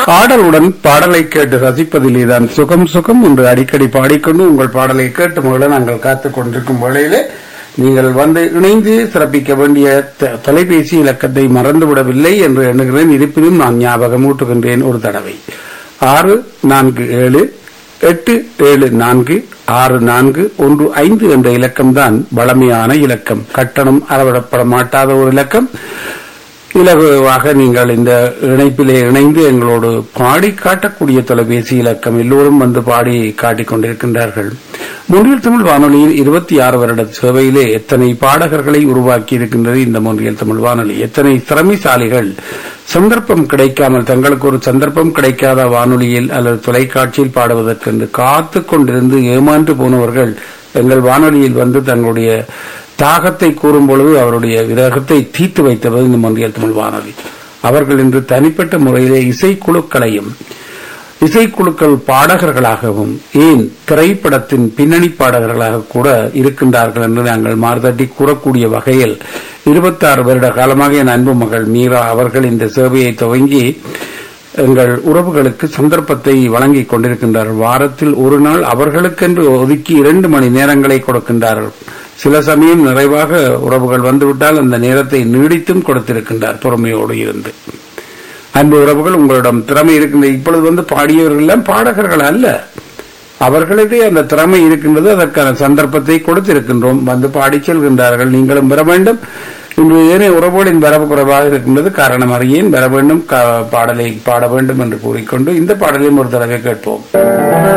ஆடலுடன் பாடலை கேட்டு ரசிப்பதிலே தான் சுகம் சுகம் என்று அடிக்கடி பாடிக்கொண்டு உங்கள் பாடலை கேட்டு மகள நாங்கள் காத்துக் கொண்டிருக்கும் வேளையிலே நீங்கள் வந்து இணைந்து சிறப்பிக்க வேண்டிய த- தொலைபேசி இலக்கத்தை மறந்துவிடவில்லை என்று எண்ணுகிறேன் இருப்பினும் நான் ஞாபகமூட்டுகின்றேன் ஒரு தடவை ஆறு நான்கு ஏழு எட்டு ஏழு நான்கு ஆறு நான்கு ஒன்று ஐந்து என்ற இலக்கம்தான் வளமையான இலக்கம் கட்டணம் அறவிடப்பட மாட்டாத ஒரு இலக்கம் இலகுவாக நீங்கள் இந்த இணைப்பிலே இணைந்து எங்களோடு பாடி காட்டக்கூடிய தொலைபேசி இலக்கம் எல்லோரும் வந்து பாடி காட்டிக் கொண்டிருக்கின்றார்கள் மொழியல் தமிழ் வானொலியில் இருபத்தி ஆறு வருட சேவையிலே எத்தனை பாடகர்களை உருவாக்கி இருக்கின்றது இந்த மொழியல் தமிழ் வானொலி எத்தனை திறமைசாலிகள் சந்தர்ப்பம் கிடைக்காமல் தங்களுக்கு ஒரு சந்தர்ப்பம் கிடைக்காத வானொலியில் அல்லது தொலைக்காட்சியில் பாடுவதற்கென்று காத்து கொண்டிருந்து ஏமாந்து போனவர்கள் எங்கள் வானொலியில் வந்து தங்களுடைய தாகத்தை கூறும் பொழுது அவருடைய விரகத்தை தீர்த்து வைத்தவர் இந்த மொழியல் தமிழ் வானொலி அவர்கள் இன்று தனிப்பட்ட முறையிலே இசைக்குழுக்களையும் இசைக்குழுக்கள் பாடகர்களாகவும் ஏன் திரைப்படத்தின் பின்னணி பாடகர்களாக கூட இருக்கின்றார்கள் என்று நாங்கள் மாறுதட்டி கூறக்கூடிய வகையில் இருபத்தாறு வருட காலமாக என் அன்பு மகள் மீரா அவர்கள் இந்த சேவையை துவங்கி எங்கள் உறவுகளுக்கு சந்தர்ப்பத்தை வழங்கிக் கொண்டிருக்கின்றார்கள் வாரத்தில் ஒரு நாள் அவர்களுக்கென்று ஒதுக்கி இரண்டு மணி நேரங்களை கொடுக்கின்றார்கள் சில சமயம் நிறைவாக உறவுகள் வந்துவிட்டால் அந்த நேரத்தை நீடித்தும் கொடுத்திருக்கின்றார் பொறுமையோடு இருந்து அன்பு உறவுகள் உங்களிடம் திறமை இருக்கின்ற இப்பொழுது வந்து பாடியவர்கள் எல்லாம் பாடகர்கள் அல்ல அவர்களுக்கே அந்த திறமை இருக்கின்றது அதற்கான சந்தர்ப்பத்தை கொடுத்திருக்கின்றோம் வந்து பாடிச் செல்கின்றார்கள் நீங்களும் பெற வேண்டும் இன்று ஏனைய உறவுகளின் வரவு குறைவாக இருக்கின்றது காரணம் அறியேன் பெற வேண்டும் கா- பாடலை பாட வேண்டும் என்று கூறிக்கொண்டு இந்த பாடலையும் ஒரு தடவை கேட்போம்